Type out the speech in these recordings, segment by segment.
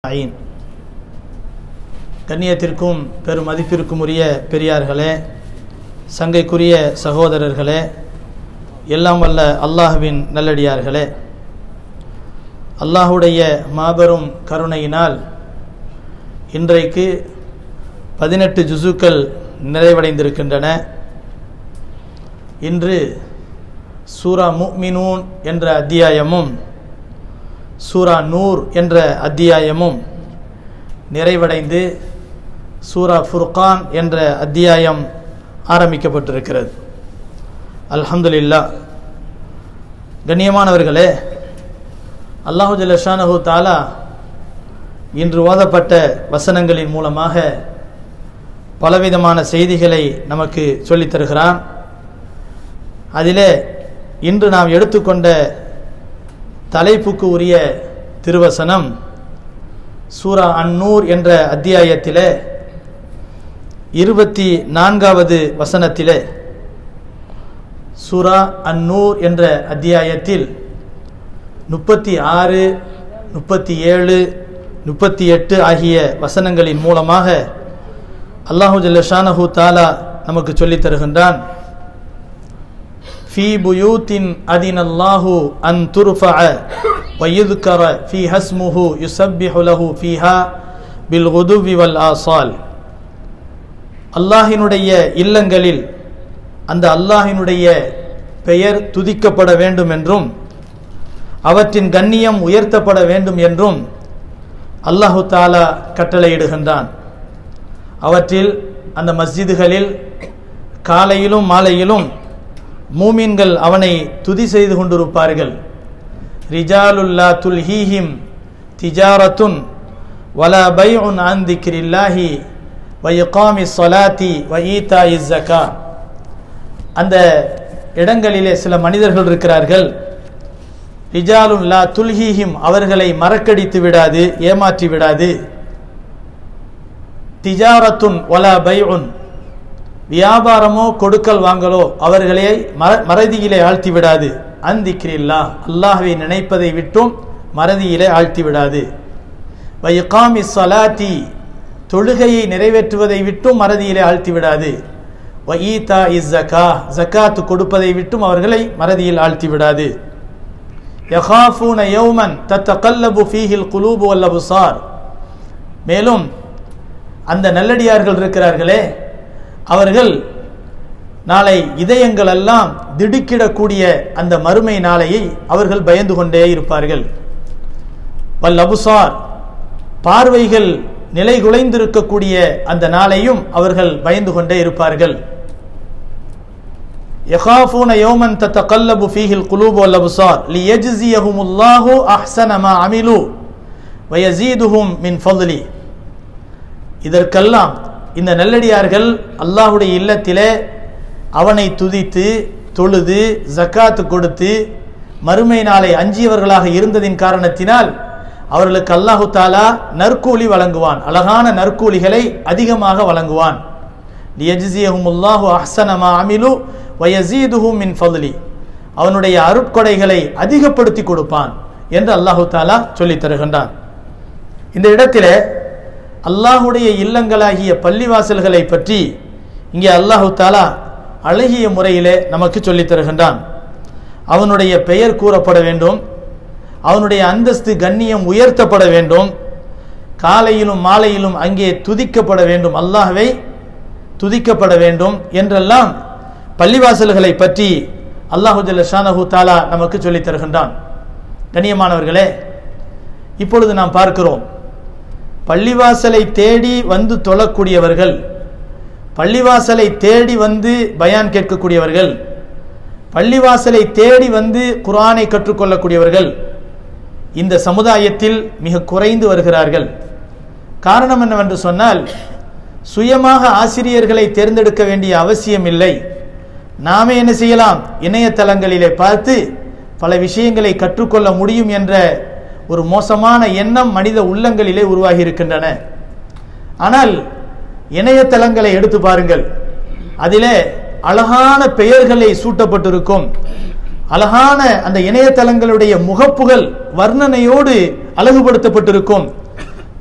ஐன் கண்ணியத்திற்கும் பெரும் மதிப்பிற்கும் உரிய பெரியார்களே சங்கைக்குரிய சகோதரர்களே எல்லாம் வல்ல அல்லாஹுவின் நல்லடியார்களே அல்லாஹுடைய மாபெரும் கருணையினால் இன்றைக்கு பதினெட்டு ஜுசுக்கள் நிறைவடைந்திருக்கின்றன இன்று சூரா முக்மினூன் என்ற அத்தியாயமும் சூரா நூர் என்ற அத்தியாயமும் நிறைவடைந்து சூரா ஃபுர்கான் என்ற அத்தியாயம் ஆரம்பிக்கப்பட்டிருக்கிறது அல்ஹம்துலில்லா கண்ணியமானவர்களே அல்லாஹு ஜல்லஷானஹு தாலா இன்று ஓதப்பட்ட வசனங்களின் மூலமாக பலவிதமான செய்திகளை நமக்கு சொல்லித் தருகிறான் அதிலே இன்று நாம் எடுத்துக்கொண்ட தலைப்புக்கு உரிய திருவசனம் சூரா அன்னூர் என்ற அத்தியாயத்திலே இருபத்தி நான்காவது வசனத்திலே சூரா அன்னூர் என்ற அத்தியாயத்தில் முப்பத்தி ஆறு முப்பத்தி ஏழு முப்பத்தி எட்டு ஆகிய வசனங்களின் மூலமாக அல்லாஹு ஜல்லஷானஹு தாலா நமக்கு சொல்லித் தருகின்றான் في بيوت أذن الله أن ترفع ويذكر فيها اسمه يسبح له فيها بالغدو والآصال அல்லாஹினுடைய இல்லங்களில் அந்த அல்லாஹினுடைய பெயர் துதிக்கப்பட வேண்டும் என்றும் அவற்றின் கண்ணியம் உயர்த்தப்பட வேண்டும் என்றும் அல்லாஹு தாலா கட்டளையிடுகின்றான் அவற்றில் அந்த மஸ்ஜிதுகளில் காலையிலும் மாலையிலும் மூமின்கள் அவனை துதி செய்து கொண்டிருப்பார்கள் ரிஜாலுல்லா துல்ஹீஹிம் திஜாரத்துன் வலா பைஉன் ஆன் திக்ரில்லாஹி வயுகாமி சொலாத்தி வஈதா இஸ்ஸகா அந்த இடங்களிலே சில மனிதர்கள் இருக்கிறார்கள் ரிஜாலுல்லா துல்ஹீஹிம் அவர்களை மறக்கடித்து விடாது ஏமாற்றி விடாது திஜாரத்துன் வலா பைஉன் வியாபாரமோ கொடுக்கல் வாங்கலோ அவர்களே மர மறதியிலே ஆழ்த்தி விடாது அந்திக்கிரில்லா அல்லாஹுவை நினைப்பதை விட்டும் மறதியிலே ஆழ்த்தி விடாது வைகாமி சலாத்தி தொழுகையை நிறைவேற்றுவதை விட்டும் மறதியிலே ஆழ்த்தி விடாது வஈதா இஸ் ஜக்கா ஜக்காத்து கொடுப்பதை விட்டும் அவர்களை மறதியில் ஆழ்த்தி விடாது யஹாஃபூன யௌமன் தத்தகல்லபு ஃபீஹில் குலூபு வல்லபுசார் மேலும் அந்த நல்லடியார்கள் இருக்கிறார்களே அவர்கள் நாளை இதயங்கள் எல்லாம் திடுக்கிடக்கூடிய அந்த மறுமை நாளையை அவர்கள் பயந்து கொண்டே இருப்பார்கள் வல் அபுசார் பார்வைகள் நிலை குலைந்திருக்கக்கூடிய அந்த நாளையும் அவர்கள் பயந்து கொண்டே இருப்பார்கள் யகாஃபூன யோமன் தத்தகல்லபு ஃபீஹில் குலூபு வல் அபுசார் லியஜ்ஸியஹுமுல்லாஹு அஹ்ஸன மா அமிலு வயஸீதுஹும் மின் ஃபضலி இதற்கெல்லாம் இந்த நல்லடியார்கள் அல்லாஹுடைய இல்லத்திலே அவனை துதித்து தொழுது ஜக்காத்து கொடுத்து மறுமை நாளை அஞ்சியவர்களாக இருந்ததின் காரணத்தினால் அவர்களுக்கு அல்லாஹு தாலா நற்கூலி வழங்குவான் அழகான நற்கூலிகளை அதிகமாக வழங்குவான் லியஜிசியஹுமுல்லாஹு அஹ்சனமா அமிலு வயசீதுஹும் மின் ஃபதுலி அவனுடைய அருட்கொடைகளை அதிகப்படுத்தி கொடுப்பான் என்று அல்லாஹு தாலா சொல்லித் தருகின்றான் இந்த இடத்திலே அல்லாஹுடைய இல்லங்களாகிய பள்ளிவாசல்களை பற்றி இங்கே அல்லாஹு தாலா அழகிய முறையிலே நமக்கு சொல்லித் தருகின்றான் அவனுடைய பெயர் கூறப்பட வேண்டும் அவனுடைய அந்தஸ்து கண்ணியம் உயர்த்தப்பட வேண்டும் காலையிலும் மாலையிலும் அங்கே துதிக்கப்பட வேண்டும் அல்லாஹவை துதிக்கப்பட வேண்டும் என்றெல்லாம் பள்ளிவாசல்களை பற்றி அல்லாஹு ஜல்ல ஷானஹு தாலா நமக்கு சொல்லித் தருகின்றான் கண்ணியமானவர்களே இப்பொழுது நாம் பார்க்கிறோம் பள்ளிவாசலை தேடி வந்து தொழக்கூடியவர்கள் பள்ளிவாசலை தேடி வந்து பயான் கேட்கக்கூடியவர்கள் பள்ளிவாசலை தேடி வந்து குரானை கற்றுக்கொள்ளக்கூடியவர்கள் இந்த சமுதாயத்தில் மிக குறைந்து வருகிறார்கள் காரணம் என்னவென்று சொன்னால் சுயமாக ஆசிரியர்களை தேர்ந்தெடுக்க வேண்டிய அவசியம் இல்லை நாமே என்ன செய்யலாம் இணையதளங்களிலே பார்த்து பல விஷயங்களை கற்றுக்கொள்ள முடியும் என்ற ஒரு மோசமான எண்ணம் மனித உள்ளங்களிலே உருவாகி இருக்கின்றன ஆனால் இணையதளங்களை எடுத்து பாருங்கள் அதிலே அழகான பெயர்களை சூட்டப்பட்டிருக்கும் அழகான அந்த இணையதளங்களுடைய முகப்புகள் வர்ணனையோடு அழகுபடுத்தப்பட்டிருக்கும்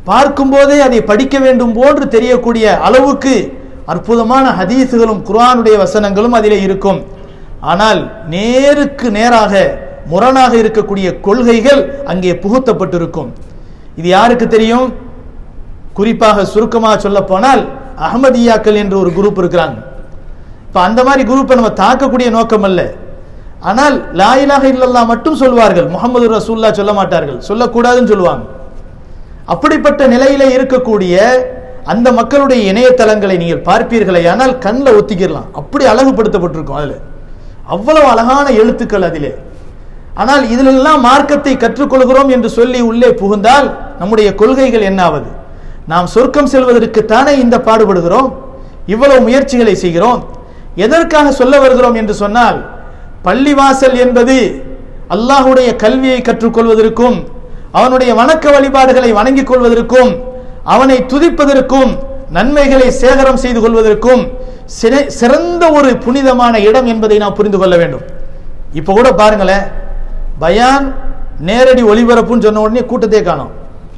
பார்க்கும்போதே அதை படிக்க வேண்டும் போன்று தெரியக்கூடிய அளவுக்கு அற்புதமான ஹதீஸுகளும் குர்ஆனுடைய வசனங்களும் அதிலே இருக்கும் ஆனால் நேருக்கு நேராக முரணாக இருக்கக்கூடிய கொள்கைகள் அங்கே புகுத்தப்பட்டிருக்கும் இது யாருக்கு தெரியும் குறிப்பாக சுருக்கமாக சொல்ல போனால் அகமதியாக்கள் என்று ஒரு குரூப் இருக்கிறாங்க இப்ப அந்த மாதிரி குரூப்பை நம்ம தாக்கக்கூடிய நோக்கம் அல்ல ஆனால் லாயிலாக இல்லல்லா மட்டும் சொல்வார்கள் முகமது ரசூல்லா சொல்ல மாட்டார்கள் சொல்லக்கூடாதுன்னு சொல்லுவாங்க அப்படிப்பட்ட நிலையில இருக்கக்கூடிய அந்த மக்களுடைய இணையதளங்களை நீங்கள் பார்ப்பீர்களே ஆனால் கண்ணில் ஒத்திக்கிடலாம் அப்படி அழகுபடுத்தப்பட்டிருக்கும் அதுல அவ்வளவு அழகான எழுத்துக்கள் அதிலே ஆனால் இதிலெல்லாம் மார்க்கத்தை கற்றுக்கொள்கிறோம் என்று சொல்லி உள்ளே புகுந்தால் நம்முடைய கொள்கைகள் என்னாவது நாம் சொர்க்கம் செல்வதற்கு தானே இந்த பாடுபடுகிறோம் இவ்வளவு முயற்சிகளை செய்கிறோம் எதற்காக சொல்ல வருகிறோம் என்று சொன்னால் பள்ளிவாசல் என்பது அல்லாஹுடைய கல்வியை கற்றுக்கொள்வதற்கும் அவனுடைய வணக்க வழிபாடுகளை வணங்கிக் கொள்வதற்கும் அவனை துதிப்பதற்கும் நன்மைகளை சேகரம் செய்து கொள்வதற்கும் சிற- சிறந்த ஒரு புனிதமான இடம் என்பதை நாம் புரிந்து கொள்ள வேண்டும் இப்ப கூட பாருங்களேன் பயான் நேரடி ஒளிபரப்புன்னு சொன்ன உடனே கூட்டத்தை காணோம்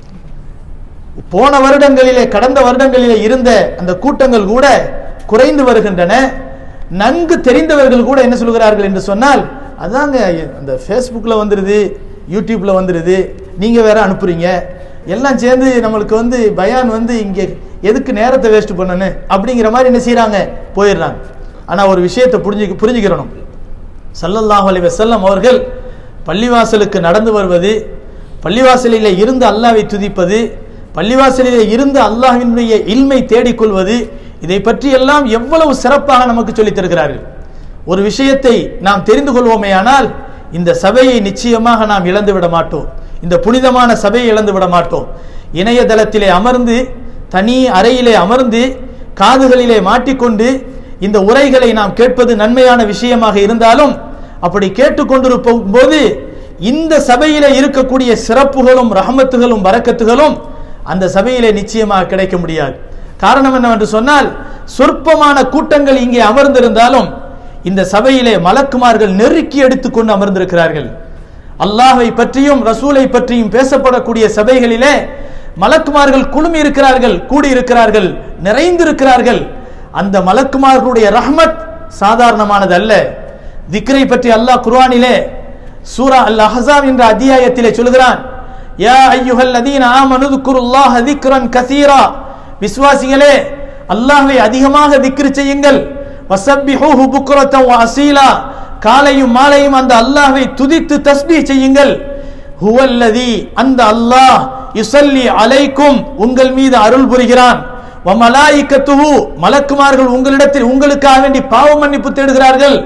போன வருடங்களிலே கடந்த வருடங்களிலே இருந்த அந்த கூட்டங்கள் கூட குறைந்து வருகின்றன நன்கு தெரிந்தவர்கள் கூட என்ன சொல்கிறார்கள் என்று சொன்னால் அதாங்க அந்த ஃபேஸ்புக்கில் வந்துடுது யூடியூப்ல வந்துடுது நீங்க வேற அனுப்புறீங்க எல்லாம் சேர்ந்து நம்மளுக்கு வந்து பயான் வந்து இங்க எதுக்கு நேரத்தை வேஸ்ட் பண்ணணும் அப்படிங்கிற மாதிரி என்ன செய்றாங்க போயிடுறாங்க ஆனா ஒரு விஷயத்தை புரிஞ்சு புரிஞ்சுக்கிறணும் ஸல்லல்லாஹு அலைஹி வஸல்லம் அவர்கள் பள்ளிவாசலுக்கு நடந்து வருவது பள்ளிவாசலிலே இருந்து அல்லாஹ்வை துதிப்பது பள்ளிவாசலிலே இருந்து அல்லாஹ்வினுடைய இல்மை தேடிக்கொள்வது இதை பற்றி எல்லாம் எவ்வளவு சிறப்பாக நமக்கு சொல்லித் தருகிறார்கள் ஒரு விஷயத்தை நாம் தெரிந்து கொள்வோமேயானால் இந்த சபையை நிச்சயமாக நாம் இழந்து விட மாட்டோம் இந்த புனிதமான சபையை இழந்து விட மாட்டோம் இணையதளத்திலே அமர்ந்து தனி அறையிலே அமர்ந்து காதுகளிலே மாட்டிக்கொண்டு இந்த உரைகளை நாம் கேட்பது நன்மையான விஷயமாக இருந்தாலும் அப்படி கேட்டுக்கொண்டிருக்கும் போது இந்த சபையிலே இருக்கக்கூடிய சிறப்புகளும் ரஹமத்துகளும் வரக்கத்துகளும் அந்த சபையிலே நிச்சயமாக கிடைக்க முடியாது காரணம் என்னவென்று சொன்னால் சொற்பமான கூட்டங்கள் இங்கே அமர்ந்திருந்தாலும் இந்த சபையிலே மலக்குமார்கள் நெருக்கி எடுத்துக்கொண்டு அமர்ந்திருக்கிறார்கள் அல்லாஹை பற்றியும் ரசூலை பற்றியும் பேசப்படக்கூடிய சபைகளிலே மலக்குமார்கள் குழுமி இருக்கிறார்கள் கூடி இருக்கிறார்கள் நிறைந்திருக்கிறார்கள் அந்த மலக்குமார்களுடைய ரஹ்மத் சாதாரணமானது அல்ல திக்ரை பற்றி அல்லாஹ் குர்ஆனிலே சூரா அல் அஹ்ஸாப் என்ற அத்தியாயத்திலே சொல்கிறான் யா ஐயுஹல் லதீன ஆமனு ذكرுல்லாஹ ذிக்ரன் கஸீரா விசுவாசிகளே அல்லாஹ்வை அதிகமாக திக்ர் செய்யுங்கள் வஸப்பிஹூஹு புக்ரத்தன் வ அசீலா காலையும் மாலையும் அந்த அல்லாஹ்வை துதித்து தஸ்பீஹ் செய்யுங்கள் ஹுவல்லதி அந்த அல்லாஹ் யுஸல்லி அலைக்கும் உங்கள் மீது அருள் புரிகிறான் வ மலாயிக்கத்துஹு மலக்குமார்கள் உங்களிடத்தில் உங்களுக்காக வேண்டி பாவ மன்னிப்பு தேடுகிறார்கள்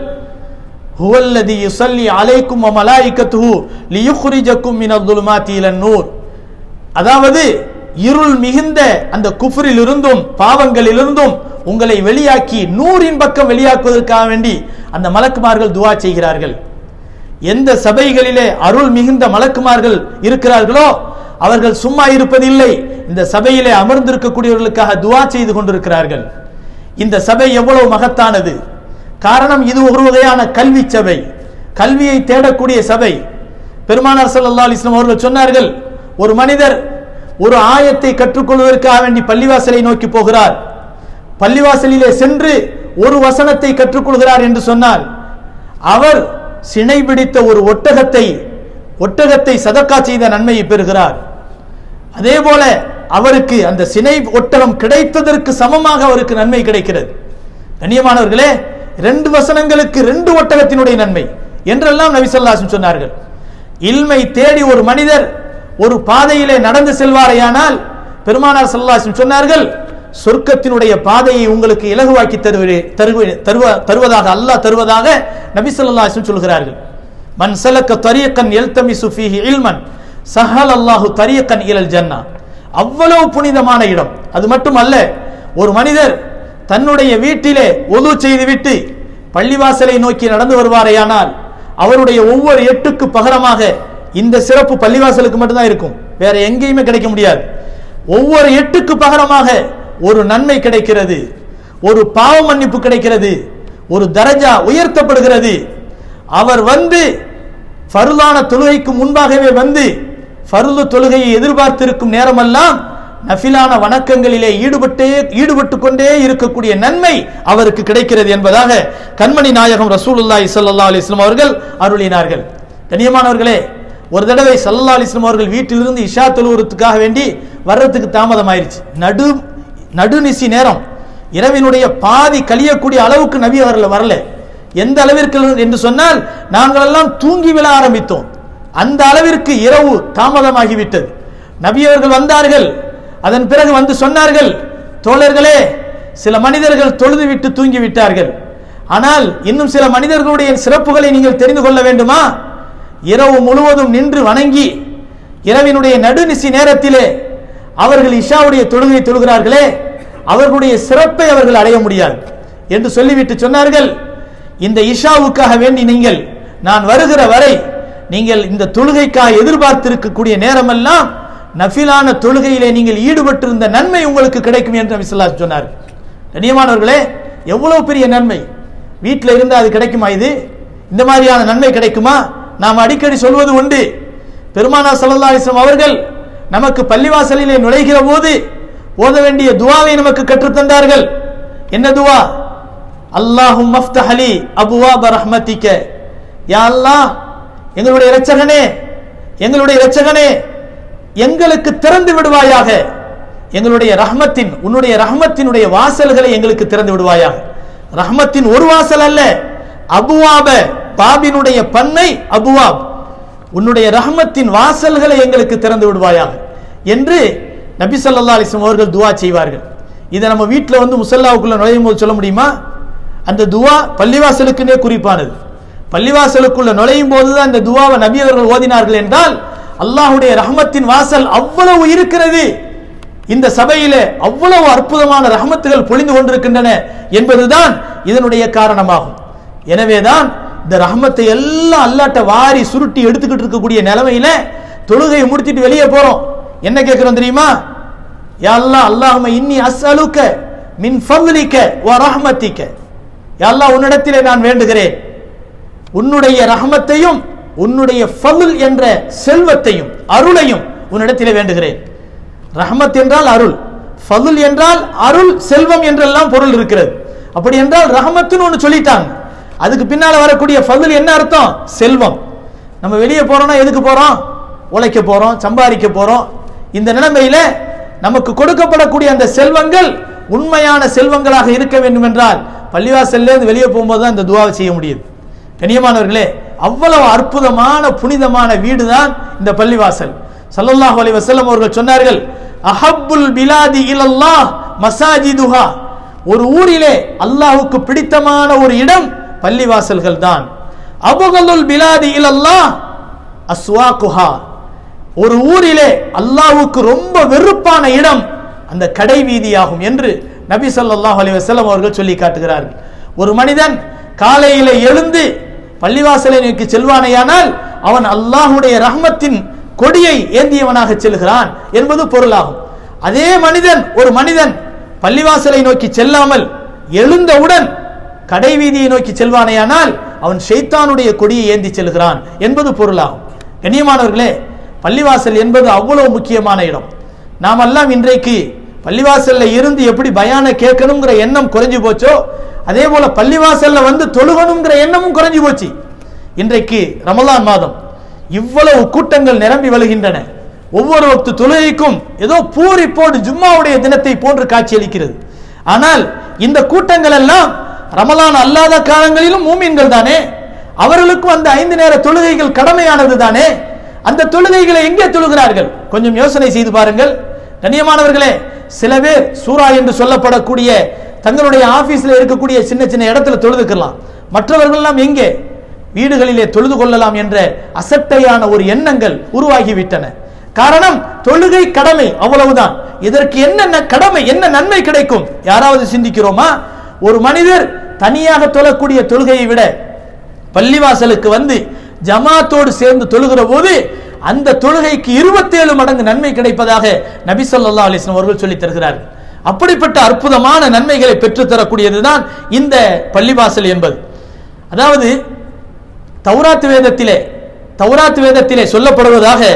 ஹுவல்லதி யுஸல்லி அலைக்கும் வ மலாயிக்கத்துஹு லியுக்ரிஜக்கும் மினல் ظுலுமாத்தி இலன் நூர் அதாவது இருள் மிகுந்த அந்த குஃப்ரில் இருந்தும் பாவங்களிலிருந்தும் உங்களை வெளியாக்கி நூறின் பக்கம் வெளியாக்குவதற்காக வேண்டி அந்த மலக்குமார்கள் துவா செய்கிறார்கள் எந்த சபைகளிலே அருள் மிகுந்த மலக்குமார்கள் இருக்கிறார்களோ அவர்கள் சும்மா இருப்பதில்லை இந்த சபையிலே அமர்ந்திருக்கக்கூடியவர்களுக்காக துவா செய்து கொண்டிருக்கிறார்கள் இந்த சபை எவ்வளவு மகத்தானது காரணம் இது ஒரு வகையான கல்வி சபை கல்வியை தேடக்கூடிய சபை பெருமானார் ஸல்லல்லாஹு அலைஹி வஸல்லம் அவர்கள் சொன்னார்கள் ஒரு மனிதர் ஒரு ஆயத்தை கற்றுக்கொள்வதற்காக வேண்டி பள்ளிவாசலை நோக்கி போகிறார் பள்ளிவாசலிலே சென்று ஒரு வசனத்தை கற்றுக்கொள்கிறார் என்று சொன்னால் அவர் சினை பிடித்த ஒரு ஒட்டகத்தை ஒட்டகத்தை சதக்கா செய்த நன்மையை பெறுகிறார் அதே போல அவருக்கு அந்த சினை ஒட்டகம் கிடைத்ததற்கு சமமாக அவருக்கு நன்மை கிடைக்கிறது கண்ணியமானவர்களே ரெண்டு வசனங்களுக்கு ரெண்டு ஒட்டகத்தினுடைய நன்மை என்றெல்லாம் நபி ஸல்லல்லாஹு அலைஹி வஸல்லம் சொன்னார்கள் இல்மை தேடி ஒரு மனிதர் ஒரு பாதையிலே நடந்து செல்வாரையானால் பெருமானார் ஸல்லல்லாஹு அலைஹி வஸல்லம் சொன்னார்கள் சொர்க்கத்தினுடைய பாதையை உங்களுக்கு இலகுவாக்கி தருவே தருவ- தருவ- தருவதாக அல்லாஹ் தருவதாக நபி ஸல்லல்லாஹு அலைஹி வஸல்லம் சொல்கிறார்கள் மன் சலக்க தரியக்கன் எல்தமிசு ஃபீஹி இல்மன் சஹல் அல்லாஹு தரியக்கன் இலல் ஜன்னா அவ்வளவு புனிதமான இடம் அது மட்டுமல்ல ஒரு மனிதர் தன்னுடைய வீட்டிலே ஒது செய்துவிட்டு பள்ளிவாசலை நோக்கி நடந்து வருவாரேயானால் அவருடைய ஒவ்வொரு எட்டுக்கு பகரமாக இந்த சிறப்பு பள்ளிவாசலுக்கு மட்டும்தான் இருக்கும் வேற எங்கேயுமே கிடைக்க முடியாது ஒவ்வொரு எட்டுக்கு பகரமாக ஒரு நன்மை கிடைக்கிறது ஒரு பாவ மன்னிப்பு கிடைக்கிறது ஒரு தரஜா உயர்த்தப்படுகிறது அவர் வந்து ஃபருளான தொழுகைக்கு முன்பாகவே வந்து ஃபருளு தொழுகையை எதிர்பார்த்திருக்கும் நேரமெல்லாம் நஃபிலான வணக்கங்களிலே ஈடுபட்டே ஈடுபட்டு கொண்டே இருக்கக்கூடிய நன்மை அவருக்கு கிடைக்கிறது என்பதாக கண்மணி நாயகம் ரசூலுல்லாஹி ஸல்லல்லாஹு அலைஹி வஸல்லம் அவர்கள் அருளினார்கள் கண்ணியமானவர்களே ஒரு தடவை ஸல்லல்லாஹு அலைஹி வஸல்லம் அவர்கள் வீட்டிலிருந்து இஷா தொழுவதற்காக வேண்டி வர்றதுக்கு தாமதமாயிருச்சு நடு நடுநிசி நேரம் இரவினுடைய பாதி கழியக்கூடிய அளவுக்கு நபி அவர்கள் வரல எந்த அளவிற்கு என்று சொன்னால் நாங்கள் எல்லாம் தூங்கி விழ ஆரம்பித்தோம் அந்த அளவிற்கு இரவு தாமதமாகிவிட்டது நபி அவர்கள் வந்தார்கள் அதன் பிறகு வந்து சொன்னார்கள் தோழர்களே சில மனிதர்கள் தொழுது விட்டு தூங்கி விட்டார்கள் ஆனால் இன்னும் சில மனிதர்களுடைய சிறப்புகளை நீங்கள் தெரிந்து கொள்ள வேண்டுமா இரவு முழுவதும் நின்று வணங்கி இரவினுடைய நடுநிசி நேரத்திலே அவர்கள் இஷாவுடைய தொழுகை தொழுகிறார்களே அவர்களுடைய சிறப்பை அவர்கள் அடைய முடியாது என்று சொல்லிவிட்டு சொன்னார்கள் இந்த இஷாவுக்காக வேண்டி நீங்கள் நான் வருகிற வரை நீங்கள் இந்த தொழுகைக்காக எதிர்பார்த்திருக்கக்கூடிய நேரமெல்லாம் நஃபிலான தொழுகையிலே நீங்கள் ஈடுபட்டிருந்த நன்மை உங்களுக்கு கிடைக்கும் என்று நபி ஸல்லல்லாஹு அலைஹி சொன்னார் கண்ணியமானவர்களே எவ்வளவு பெரிய நன்மை வீட்டில் இருந்து அது கிடைக்குமா இது இந்த மாதிரியான நன்மை கிடைக்குமா நாம் அடிக்கடி சொல்வது உண்டு பெருமானா ஸல்லல்லாஹு அலைஹி வஸல்லம் அவர்கள் நமக்கு பள்ளிவாசலிலே நுழைகிற போது ஓத வேண்டிய துவாவை நமக்கு கற்றுத்தந்தார்கள் என்ன துவா அல்லாஹும் மஃப்தஹலி அபுவாப ரஹ்மத்திக்க யா அல்லாஹ் எங்களுடைய இரட்சகனே எங்களுடைய இரட்சகனே எங்களுக்கு திறந்து விடுவாயாக எங்களுடைய ரஹ்மத்தின் உன்னுடைய ரஹ்மத்தினுடைய வாசல்களை எங்களுக்கு திறந்து விடுவாயாக ரஹ்மத்தின் ஒரு வாசல் அல்ல அபுவாப பாபினுடைய பன்மை அபுவாப் உன்னுடைய ரஹ்மத்தின் வாசல்களை எங்களுக்கு திறந்து விடுவாயாக என்று நபி ஸல்லல்லாஹு அலைஹி வஸல்லம் அவர்கள் துஆ செய்வார்கள் இதை நம்ம வீட்டில் வந்து முசல்லாவுக்குள்ள நுழையும் போது சொல்ல முடியுமா அந்த துவா பள்ளிவாசலுக்குன்னே குறிப்பானது பள்ளிவாசலுக்குள்ள நுழையும் போதுதான் அந்த துவாவை நபி அவர்கள் ஓதினார்கள் என்றால் அல்லாஹ்வுடைய ரஹமத்தின் வாசல் அவ்வளவு இருக்கிறது இந்த சபையிலே அவ்வளவு அற்புதமான ரஹமத்துகள் பொழிந்து கொண்டிருக்கின்றன என்பதுதான் இதனுடைய காரணமாகும் எனவேதான் இந்த ரஹமத்தை எல்லாம் அல்லாட்ட வாரி சுருட்டி எடுத்துக்கிட்டு இருக்கக்கூடிய நிலைமையில தொழுகையை முடிச்சிட்டு வெளியே போறோம் என்ன கேட்கிறோம் தெரியுமா யா அல்லாஹ் அல்லாஹும்ம இன்னி அஸ்அலுக மின் ஃபضلிக வ ரஹ்மத்திக யா அல்லாஹ் உன்னிடத்திலே நான் வேண்டுகிறேன் உன்னுடைய ரஹமத்தையும் உன்னுடைய ஃபضل என்ற செல்வத்தையும் அருளையும் உன்னிடத்திலே வேண்டுகிறேன் ரஹமத் என்றால் அருள் ஃபضل என்றால் அருள் செல்வம் என்றெல்லாம் பொருள் இருக்கிறது அப்படி என்றால் ரஹமத்துன்னு ஒன்று சொல்லிட்டாங்க அதுக்கு பின்னால வரக்கூடிய ஃபضل என்ன அர்த்தம் செல்வம் நம்ம வெளியே போறோம்னா எதுக்கு போறோம் உழைக்க போறோம் சம்பாதிக்க போறோம் இந்த நிலைமையில நமக்கு கொடுக்கப்படக்கூடிய அந்த செல்வங்கள் உண்மையான செல்வங்களாக இருக்க வேண்டும் என்றால் பள்ளிவாசல்ல இருந்து வெளியே போகும்போது தான் இந்த துவாவை செய்ய முடியுது கண்ணியமானவர்களே அவ்வளவு அற்புதமான புனிதமான வீடு தான் இந்த பள்ளிவாசல் ஸல்லல்லாஹு அலைஹி வஸல்லம் அவர்கள் சொன்னார்கள் அஹப்புல் பிலாதி இலல்லாஹ் மசாஜிதுஹா ஒரு ஊரிலே அல்லாஹ்வுக்கு பிடித்தமான ஒரு இடம் பள்ளிவாசல்கள் தான் அபுகலுல் பிலாதி இலல்லாஹ் அஸ்வாகுஹா ஒரு ஊரிலே அல்லாஹ்வுக்கு ரொம்ப வெறுப்பான இடம் அந்த கடை வீதியாகும் என்று நபி ஸல்லல்லாஹு அலைஹி வஸல்லம் அவர்கள் சொல்லி காட்டுகிறார்கள் ஒரு மனிதன் காலையிலே எழுந்து பள்ளிவாசலை நோக்கி செல்வானேயானால் அவன் அல்லாஹ்வுடைய ரஹ்மத்தின் கொடியை ஏந்தியவனாக செல்கிறான் என்பது பொருளாகும் அதே மனிதன் ஒரு மனிதன் பள்ளிவாசலை நோக்கி செல்லாமல் எழுந்தவுடன் கடை வீதியை நோக்கி செல்வானேயானால் அவன் ஷைத்தானுடைய கொடியை ஏந்தி செல்கிறான் என்பது பொருளாகும் கண்ணியமானவர்களே பள்ளிவாசல் என்பது அவ்வளவு முக்கியமான இடம் நாமெல்லாம் இன்றைக்கு பள்ளிவாசல்ல இருந்து எப்படி பயான கேட்கணுங்கிற எண்ணம் குறைஞ்சு போச்சோ அதே போல பள்ளிவாசல்ல வந்து தொழுகணுங்கிற எண்ணமும் குறைஞ்சு போச்சு இன்றைக்கு ரமலான் மாதம் இவ்வளவு கூட்டங்கள் நிரம்பி வழுகின்றன ஒவ்வொரு வக்து தொழுகைக்கும் ஏதோ பூரி போடு ஜும்மாவுடைய தினத்தை போன்று காட்சியளிக்கிறது ஆனால் இந்த கூட்டங்கள் எல்லாம் ரமலான் அல்லாத காலங்களிலும் மூமின்கள் தானே அவர்களுக்கும் அந்த ஐந்து நேர தொழுகைகள் கடமையானது தானே அந்த தொழுகைகளை எங்கே தொழுகிறார்கள் கொஞ்சம் யோசனை செய்து பாருங்கள் கண்ணியமானவர்களே சில பேர் சூரா என்று சொல்லப்படக்கூடிய தங்களுடைய ஆபீஸ்ல இருக்கக்கூடிய சின்ன சின்ன இடத்துல தொழுதுக்கலாம் மற்றவர்கள் எல்லாம் எங்கே வீடுகளிலே தொழுது கொள்ளலாம் என்ற அசட்டையான ஒரு எண்ணங்கள் உருவாகிவிட்டன காரணம் தொழுகை கடமை அவ்வளவுதான் இதற்கு என்ன கடமை என்ன நன்மை கிடைக்கும் யாராவது சிந்திக்கிறோமா ஒரு மனிதர் தனியாக தொழக்கூடிய தொழுகையை விட பள்ளிவாசலுக்கு வந்து ஜமாத்தோடு சேர்ந்து தொழுகிற போது அந்த தொழுகைக்கு இருபத்தேழு மடங்கு நன்மை கிடைப்பதாக நபி சொல்லா அலிஸ்லாம் அவர்கள் சொல்லித் தருகிறார்கள் அப்படிப்பட்ட அற்புதமான நன்மைகளை பெற்றுத்தரக்கூடியதுதான் இந்த பள்ளிவாசல் என்பது அதாவது தௌராத் வேதத்திலே தௌராத் வேதத்திலே சொல்லப்படுவதாக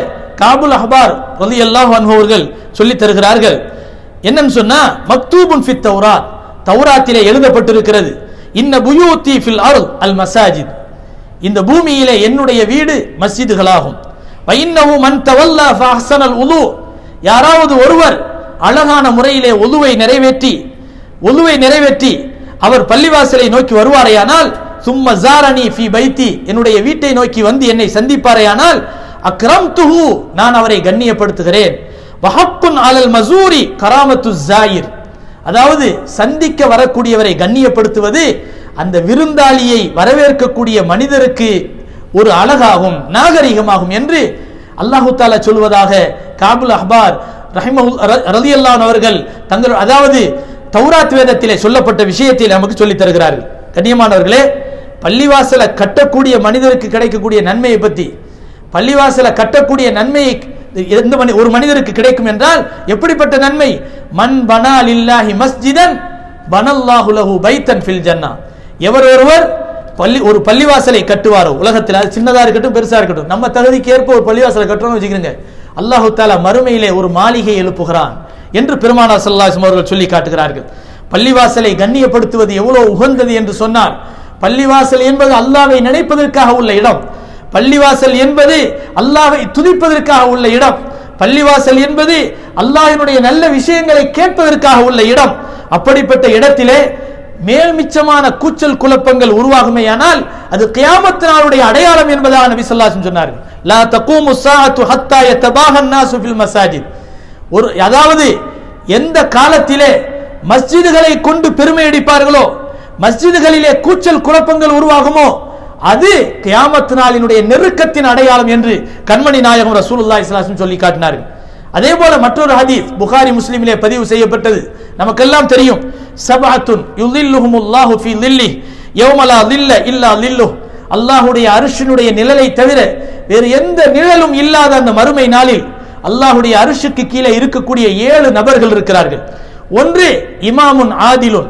காபுல் அஹ்பார் ரலியல்லாஹு அன்ஹு அவர்கள் சொல்லி தருகிறார்கள் என்னன்னு சொன்னா மக்தூபுன் ஃபித் தௌராத் தௌராத்திலே எழுதப்பட்டிருக்கிறது இன்ன புயூத்தி ஃபில் அர்த் அல் மசாஜித் இந்த பூமியிலே என்னுடைய வீடு மஸ்ஜிதுகளாகும் வைன்னஹு மன் தவல்லா ஃபஹ்சனல் உது யாராவது ஒருவர் அழகான முறையிலே ஒதுவை நிறைவேற்றி ஒதுவை நிறைவேற்றி அவர் பள்ளிவாசலை நோக்கி வருவாரேயானால் சும்ம ஜாரணி ஃபி பைத்தி என்னுடைய வீட்டை நோக்கி வந்து என்னை சந்திப்பாரேயானால் அக்ரம் துஹு நான் அவரை கண்ணியப்படுத்துகிறேன் வஹப்புன் அலல் மசூரி கராமத்து ஜாயிர் அதாவது சந்திக்க வரக்கூடியவரை கண்ணியப்படுத்துவது அந்த விருந்தாளியை வரவேற்கக்கூடிய மனிதருக்கு ஒரு அழகாகும் நாகரிகமாகும் என்று அல்லாஹு தாலா சொல்வதாக காபுல் அஹ்பார் ரஹிமஹு ரலியல்லான் அவர்கள் தங்கள் அதாவது தௌராத் வேதத்திலே சொல்லப்பட்ட விஷயத்தை நமக்கு சொல்லித் தருகிறார்கள் கண்ணியமானவர்களே பள்ளிவாசலை கட்டக்கூடிய மனிதருக்கு கிடைக்கக்கூடிய நன்மையை பற்றி பள்ளிவாசலை கட்டக்கூடிய நன்மையை எந்த மனி ஒரு மனிதருக்கு கிடைக்கும் என்றால் எப்படிப்பட்ட நன்மை மன் பனா லில்லாஹி மஸ்ஜிதன் பனல்லாஹு லஹு பைத்தன் ஃபில் ஜன்னா எவர் ஒருவர் பள்ளி ஒரு பள்ளிவாசலை கட்டுவாரோ உலகத்தில் அது சின்னதா இருக்கட்டும் பெருசா இருக்கட்டும் நம்ம தகுதிக்கு ஏற்ப ஒரு பள்ளிவாசலை கட்டுறோம்னு வச்சுக்கிறோங்க அல்லாஹு தாலா மறுமையிலே ஒரு மாளிகை எழுப்புகிறான் என்று பெருமானார் ஸல்லல்லாஹு அவர்கள் சொல்லி காட்டுகிறார்கள் பள்ளிவாசலை கண்ணியப்படுத்துவது எவ்வளவு உகந்தது என்று சொன்னால் பள்ளிவாசல் என்பது அல்லாவை நினைப்பதற்காக உள்ள இடம் பள்ளிவாசல் என்பது அல்லாவை துதிப்பதற்காக உள்ள இடம் பள்ளிவாசல் என்பது அல்லாஹ்வினுடைய நல்ல விஷயங்களை கேட்பதற்காக உள்ள இடம் அப்படிப்பட்ட இடத்திலே மேல் மிச்சமான கூச்சல் குழப்பங்கள் உருவாகுமேயானால் அது கியாமத் நாளுடைய அடையாளம் என்பதாக நபி ஸல்லல்லாஹு சொன்னார்கள் லா தகூமு ஸாஅத்து ஹத்தா யதபாஹன் நாசு ஃபில் மசாஜித் ஒரு அதாவது எந்த காலத்திலே மஸ்ஜிதுகளை கொண்டு பெருமை அடிப்பார்களோ மஸ்ஜிதுகளிலே கூச்சல் குழப்பங்கள் உருவாகுமோ அது கியாமத் நாளினுடைய நெருக்கத்தின் அடையாளம் என்று கண்மணி நாயகம் ரசூலுல்லாஹி ஸல்லல்லாஹு அலைஹி சொல்லி காட்டினார்கள் அதே போல மற்றொரு ஹதீஸ் புகாரி முஸ்லிமிலே பதிவு செய்யப்பட்டது நமக்கெல்லாம் தெரியும் சபஅத்துன் யுதில்லுஹுமுல்லாஹு ஃபீ லில்லி யௌமலா லில்ல இல்லா லில்லு அல்லாஹ்வுடைய அரிஷினுடைய நிழலை தவிர வேறு எந்த நிழலும் இல்லாத அந்த மறுமை நாளில் அல்லாஹ்வுடைய அரிஷுக்கு கீழே இருக்கக்கூடிய ஏழு நபர்கள் இருக்கிறார்கள் ஒன்று இமாமுன் ஆதிலுன்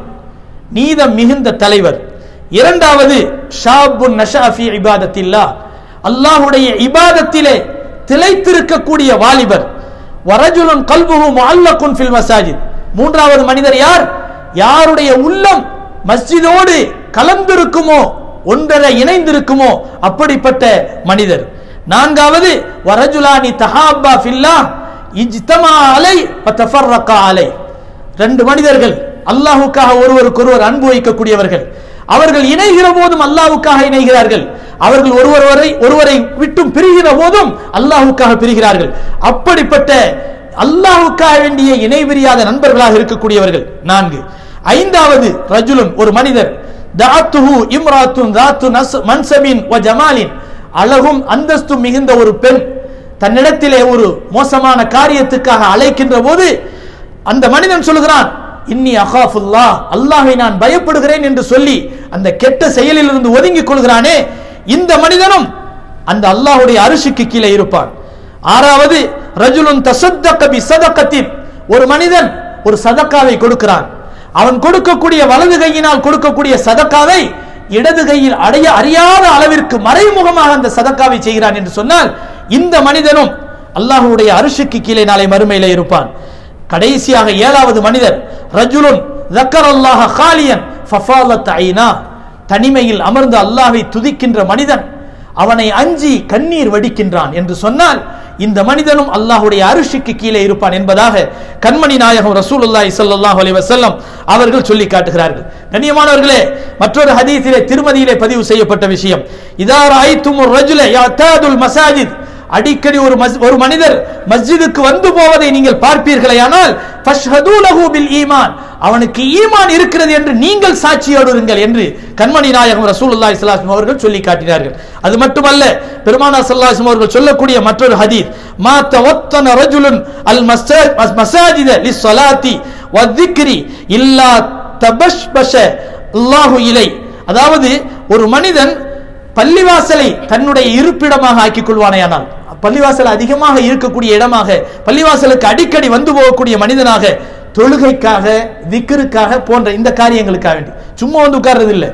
நீதம் மிகுந்த தலைவர் இரண்டாவது ஷாபுன் நஷாஃபி இபாதத்தில்லா அல்லாஹ்வுடைய இபாதத்திலே திளைத்திருக்கக்கூடிய வாலிபர் வரஜுலுன் கல்புஹு முஅல்லகுன் ஃபில் மசாஜித் மூன்றாவது மனிதர் யார் யாருடைய உள்ளம் மஸ்ஜிதோடு கலந்திருக்குமோ ஒன்றரை இணைந்திருக்குமோ அப்படிப்பட்ட மனிதர் நான்காவது வரஜுலானி தஹாப்பா ஃபில்லா இஜ்தமா அலை வதஃபர்ரகா அலை ரெண்டு மனிதர்கள் அல்லாஹ்வுக்காக ஒருவருக்கொருவர் அன்பு வைக்கக்கூடியவர்கள் அவர்கள் இணைகிற போதும் அல்லாஹ்வுக்காக இணைகிறார்கள் அவர்கள் ஒருவரை ஒருவரை விட்டும் பிரிகிற போதும் அல்லாஹ்வுக்காக பிரிகிறார்கள் அப்படிப்பட்ட அல்லாஹ்வுக்காக வேண்டிய இணை பிரியாத நண்பர்களாக இருக்கக்கூடியவர்கள் நான்கு ஐந்தாவது ரஜுலுன் ஒரு மனிதர் தாத்துஹு இம்ராத்துன் தாத்து நஸ் மன்சபின் வ ஜமாலின் அழகும் அந்தஸ்தும் மிகுந்த ஒரு பெண் தன்னிடத்திலே ஒரு மோசமான காரியத்துக்காக அழைக்கின்ற போது அந்த மனிதன் சொல்லுகிறான் இன்னி அகாஃபுல்லா அல்லாஹை நான் பயப்படுகிறேன் என்று சொல்லி அந்த கெட்ட செயலில் இருந்து ஒதுங்கிக் கொள்கிறானே இந்த மனிதனும் அந்த அல்லாஹ்வுடைய அரிசிக்கு கீழே இருப்பான் ஆறாவது ரஜுலுன் தசத்தக்க பி சதக்கத்தின் ஒரு மனிதன் ஒரு சதக்காவை கொடுக்கிறான் அவன் கொடுக்கக்கூடிய வலது கையினால் கொடுக்கக்கூடிய சதக்காவை இடது கையில் அடைய அறியாத அளவிற்கு மறைமுகமாக அந்த சதக்காவை செய்கிறான் என்று சொன்னால் இந்த மனிதனும் அல்லாஹ்வுடைய அரிசிக்கு கீழே நாளை மறுமையில இருப்பான் கடைசியாக ஏழாவது மனிதர் ரஜுலுன் ஜக்கர் அல்லாஹ காலியன் ஃபஃபாலத் ஐனா தனிமையில் அமர்ந்து அல்லாஹ்வை துதிக்கின்ற மனிதன் அவனை அஞ்சி கண்ணீர் வடிக்கின்றான் என்று சொன்னால் இந்த மனிதனும் அல்லாஹ்வுடைய அரிசிக்கு கீழே இருப்பான் என்பதாக கண்மணி நாயகம் ரசூலுல்லாஹி ஸல்லல்லாஹு அலைஹி வஸல்லம் அவர்கள் சொல்லி காட்டுகிறார்கள் கண்ணியமானவர்களே மற்றொரு ஹதீஸிலே திருமதியிலே பதிவு செய்யப்பட்ட விஷயம் இதா ராய்த்தும் ரஜுல யதாதுல் மசாஜித் அடிக்கடி ஒரு மஸ்- ஒரு மனிதர் மஸ்ஜிதுக்கு வந்து போவதை நீங்கள் பார்ப்பீர்களேயானால் ஃபஷ்ஹது லஹு பில் ஈமான் அவனுக்கு ஈமான் இருக்கிறது என்று நீங்கள் சாட்சியோடுங்கள் என்று கண்மணி நாயகம் ரசூலுல்லாஹி ஸல்லல்லாஹு அலைஹி வஸல்லம் அவர்கள் சொல்லி காட்டினார்கள் அது மட்டுமல்ல பெருமானார் ஸல்லல்லாஹு அலைஹி வஸல்லம் அவர்கள் சொல்லக்கூடிய மற்றொரு ஹதீஸ் மா தவத்தன ரஜுலுன் அல் மஸாஜ் மஸாஜித லிஸ்ஸலாத்தி வذிக்ரி இல்லா தபஷ்பஷ அல்லாஹு இலை அதாவது ஒரு மனிதன் பள்ளிவாசலை தன்னுடைய இருப்பிடமாக ஆக்கிக் கொள்வானேயானால் பள்ளிவாசல் அதிகமாக இருக்கக்கூடிய இடமாக பள்ளிவாசலுக்கு அடிக்கடி வந்து போகக்கூடிய மனிதனாக தொழுகைக்காக திக்ருக்காக போன்ற இந்த காரியங்களுக்காக வேண்டி சும்மா வந்து உட்கார்றது இல்லை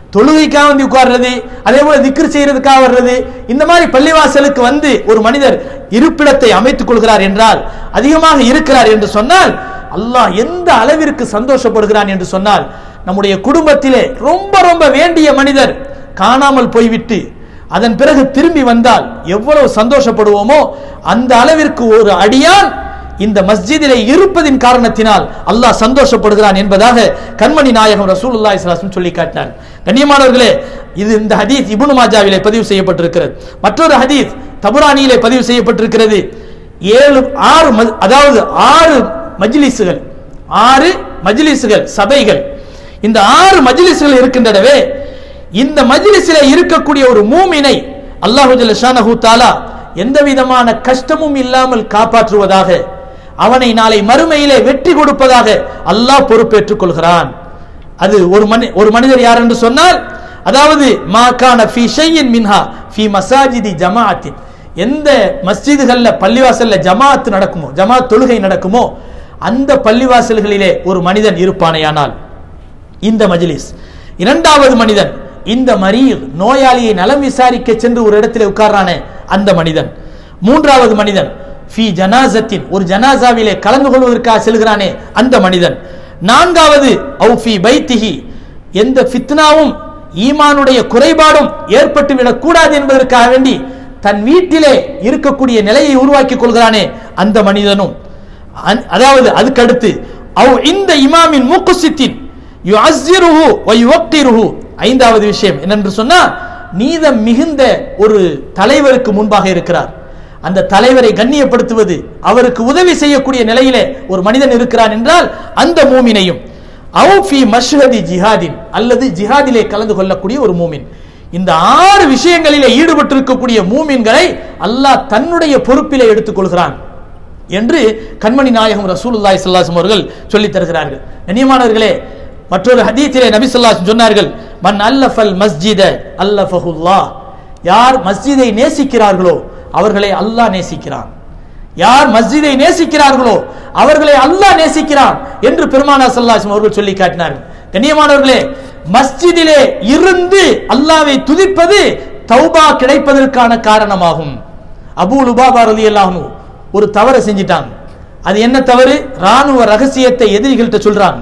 தொழுகைக்காக வந்து உட்கார்றது அதே போல திக்ர் செய்யறதுக்காக வர்றது இந்த மாதிரி பள்ளிவாசலுக்கு வந்து ஒரு மனிதர் இருப்பிடத்தை அமைத்துக் கொள்கிறார் என்றால் அதிகமாக இருக்கிறார் என்று சொன்னால் அல்லாஹ் எந்த அளவிற்கு சந்தோஷப்படுகிறான் என்று சொன்னால் நம்முடைய குடும்பத்திலே ரொம்ப ரொம்ப வேண்டிய மனிதர் காணாமல் போய்விட்டு அதன் பிறகு திரும்பி வந்தால் எவ்வளவு சந்தோஷப்படுவோமோ அந்த அளவிற்கு ஒரு அடியான் இந்த மஸ்ஜிதிலே இருப்பதின் காரணத்தினால் அல்லாஹ் சந்தோஷப்படுகிறான் என்பதாக கண்மணி நாயகம் ரசூலுல்லாஹி ஸல்லல்லாஹு அலைஹி வஸல்லம் சொல்லி காட்டினார் கண்ணியமானவர்களே இது இந்த ஹதீஸ் இப்னு மாஜாவிலே பதிவு செய்யப்பட்டிருக்கிறது மற்றொரு ஹதீஸ் தபுரானியிலே பதிவு செய்யப்பட்டிருக்கிறது ஏழு ஆறு மஜ்- அதாவது ஆறு மஜ்லிஸுகள் ஆறு மஜ்லிஸுகள் சபைகள் இந்த ஆறு மஜ்லிஸுகள் இருக்கின்றனவே இந்த மஜ்லிஸிலே இருக்கக்கூடிய ஒரு மூமினை அல்லாஹு ஜல்ல ஷானஹு தஆலா எந்த விதமான கஷ்டமும் இல்லாமல் காப்பாற்றுவதாக அவனை நாளை மறுமையிலே வெற்றி கொடுப்பதாக அல்லாஹ் பொறுப்பேற்றுக் கொள்கிறான் அது ஒரு மனி ஒரு மனிதர் யார் என்று சொன்னால் அதாவது மா கான ஃபி ஷையின் மின்ஹா ஃபி மசாஜிதி ஜமாஅத்தின் எந்த மஸ்ஜிதுகள்ல பள்ளிவாசல்ல ஜமாஅத் நடக்குமோ ஜமாஅத் தொழுகை நடக்குமோ அந்த பள்ளிவாசல்களிலே ஒரு மனிதன் இருப்பானேயானால் இந்த மஜ்லிஸ் இரண்டாவது மனிதன் இந்த மரீர் நோயாளியை நலம் விசாரிக்க சென்று ஒரு இடத்திலே உட்கார்றானே அந்த மனிதன் மூன்றாவது மனிதன் ஃபி ஜனாசத்தின் ஒரு ஜனாசாவிலே கலந்து கொள்வதற்காக செல்கிறானே அந்த மனிதன் நான்காவது அவு ஃபி பைத்திஹி எந்த ஃபித்னாவும் ஈமானுடைய குறைபாடும் ஏற்பட்டு விடக்கூடாது என்பதற்காக வேண்டி தன் வீட்டிலே இருக்கக்கூடிய நிலையை உருவாக்கிக் கொள்கிறானே அந்த மனிதனும் அன்- அதாவது அதுக்கடுத்து அவ் இந்த இமாமின் மூக்குசித்தின் யுஅஸ்ஸிருஹு வ யுவக்கிருஹு ஐந்தாவது விஷயம் என்னென்று சொன்னா நீதம் மிகுந்த ஒரு தலைவருக்கு முன்பாக இருக்கிறார் அந்த தலைவரை கண்ணியப்படுத்துவது அவருக்கு உதவி செய்யக்கூடிய நிலையிலே ஒரு மனிதன் இருக்கிறான் என்றால் அந்த மூமினையும் அவு ஃபி மஷ்ஹதி ஜிஹாதின் அல்லது ஜிஹாதிலே கலந்து கொள்ளக்கூடிய ஒரு மூமின் இந்த ஆறு விஷயங்களிலே ஈடுபட்டிருக்கக்கூடிய மூமின்களை அல்லாஹ் தன்னுடைய பொறுப்பிலே எடுத்துக் கொள்கிறான் என்று கண்மணி நாயகம் ரசூலுல்லாஹி ஸல்லல்லாஹு அலைஹி அவர்கள் சொல்லித் தருகிறார்கள் கண்ணியமானவர்களே மற்றொரு ஹதீஸிலே நபி ஸல்லல்லாஹு அலைஹி சொன்னார்கள் மன் அல்லஃபல் மஸ்ஜித அல்லஃபஹுல்லாஹ் யார் மஸ்ஜிதை நேசிக்கிறார்களோ அவர்களை அல்லாஹ் நேசிக்கிறான் யார் மஸ்ஜிதை நேசிக்கிறார்களோ அவர்களை அல்லாஹ் நேசிக்கிறான் என்று பெருமானா ஸல்லல்லாஹு அலைஹி அவர்கள் சொல்லி காட்டினார்கள் கண்ணியமானவர்களே மஸ்ஜிதிலே இருந்து அல்லாஹ்வை துதிப்பது தௌபா கிடைப்பதற்கான காரணமாகும் அபூ லுபாபா ரலியல்லாஹு அன்ஹு ஒரு தவறை செஞ்சிட்டாங்க அது என்ன தவறு ராணுவ ரகசியத்தை எதிரிகள்கிட்ட சொல்றாங்க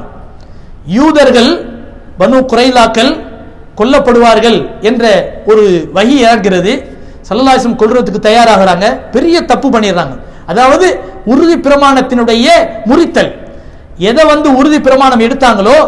யூதர்கள் பனு குறைலாக்கள் கொல்லப்படுவார்கள் என்ற ஒரு வகி இறங்கிறது சல்லல்லாஹம் கொல்றதுக்கு தயாராகிறாங்க பெரிய தப்பு பண்ணிடுறாங்க அதாவது உறுதி பிரமாணத்தினுடைய முறித்தல் எதை வந்து உறுதி பிரமாணம் எடுத்தாங்களோ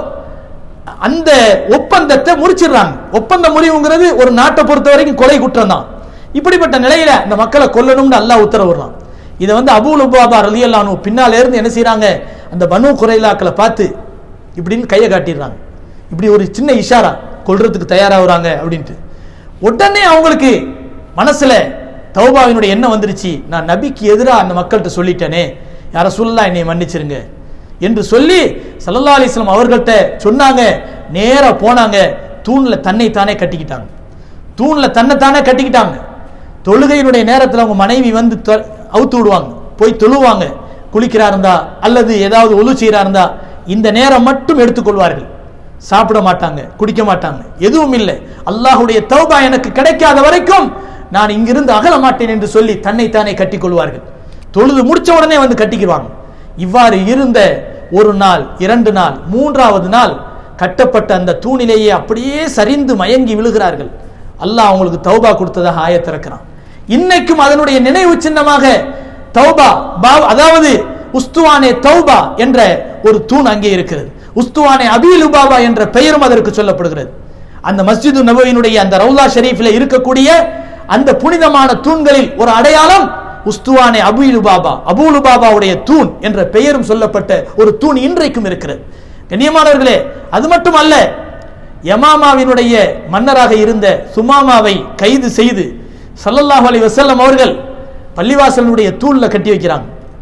அந்த ஒப்பந்தத்தை முறிச்சிடுறாங்க ஒப்பந்த முறிவுங்கிறது ஒரு நாட்டை பொறுத்த வரைக்கும் கொலை குற்றம் தான் இப்படிப்பட்ட நிலையில இந்த மக்களை கொல்லணும்னு அல்லாஹ் உத்தரவிடுறான் இதை வந்து அபூல் உபாபா ரலியல்லானு பின்னால இருந்து என்ன செய்றாங்க அந்த பனு குறைலாக்களை பார்த்து இப்படின்னு கையை காட்டிடுறாங்க இப்படி ஒரு சின்ன இஷாரா கொல்றதுக்கு தயாராகுறாங்க அப்படின்ட்டு உடனே அவங்களுக்கு மனசுல தௌபாவினுடைய எண்ணம் வந்துருச்சு நான் நபிக்கு எதிராக அந்த மக்கள்கிட்ட சொல்லிட்டேனே யார சொல்லலாம் என்னை மன்னிச்சிருங்க என்று சொல்லி சல்லல்லா அலிஸ்லாம் அவர்கள்ட்ட சொன்னாங்க நேரா போனாங்க தூண்ல தன்னை தானே கட்டிக்கிட்டாங்க தூண்ல தன்னை தானே கட்டிக்கிட்டாங்க தொழுகையினுடைய நேரத்தில் அவங்க மனைவி வந்து தொ- அவுத்து விடுவாங்க போய் தொழுவாங்க குளிக்கிறா இருந்தா அல்லது ஏதாவது ஒழு செய்யறா இருந்தா இந்த நேரம் மட்டும் எடுத்துக்கொள்வார்கள் சாப்பிட மாட்டாங்க குடிக்க மாட்டாங்க எதுவும் இல்லை அல்லாஹ்வுடைய தௌபா எனக்கு கிடைக்காத வரைக்கும் நான் இங்கிருந்து அகல மாட்டேன் என்று சொல்லி தன்னைத்தானே கட்டிக்கொள்வார்கள் தொழுது முடிச்ச உடனே வந்து கட்டிக்குவாங்க இவ்வாறு இருந்த ஒரு நாள் இரண்டு நாள் மூன்றாவது நாள் கட்டப்பட்ட அந்த தூணிலேயே அப்படியே சரிந்து மயங்கி விழுகிறார்கள் அல்லாஹ் அவங்களுக்கு தௌபா கொடுத்ததாக ஆயத்திறக்கிறான் இன்னைக்கும் அதனுடைய நினைவு சின்னமாக தௌபா பா- அதாவது உஸ்துவானே தௌபா என்ற ஒரு தூண் அங்கே இருக்கிறது உஸ்துவானே அபீல் உபாபா என்ற பெயரும் அதற்கு சொல்லப்படுகிறது அந்த மஸ்ஜிது நபவியினுடைய அந்த ரவுலா ஷெரீஃபில் இருக்கக்கூடிய அந்த புனிதமான தூண்களில் ஒரு அடையாளம் உஸ்துவானே அபூலு பாபா அபூலு பாபாவுடைய தூண் என்ற பெயரும் சொல்லப்பட்ட ஒரு தூண் இன்றைக்கும் இருக்கிறது கண்ணியமானவர்களே அது மட்டுமல்ல யமாமாவினுடைய மன்னராக இருந்த சுமாமாவை கைது செய்து ஸல்லல்லாஹு அலைஹி வஸல்லம் அவர்கள் பள்ளிவாசலுடைய தூண்ல கட்டி வைக்கிறாங்க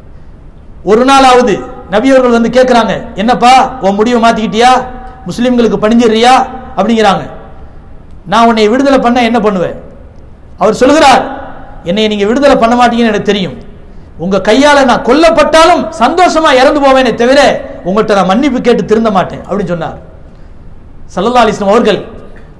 ஒரு நாளாவது நபி அவர்கள் வந்து கேட்குறாங்க என்னப்பா உன் முடிவை மாத்திக்கிட்டியா முஸ்லிம்களுக்கு பணிஞ்சிடுறியா அப்படிங்கிறாங்க நான் உன்னை விடுதலை பண்ண என்ன பண்ணுவேன் அவர் சொல்கிறார் என்னை நீங்க விடுதலை பண்ண மாட்டீங்கன்னு எனக்கு தெரியும் உங்க கையால நான் கொல்லப்பட்டாலும் சந்தோஷமா இறந்து போவேனே தவிர உங்கள்கிட்ட நான் மன்னிப்பு கேட்டு திருந்த மாட்டேன் அப்படின்னு சொன்னார் சல்லல்லா அலிஸ்லாம் அவர்கள்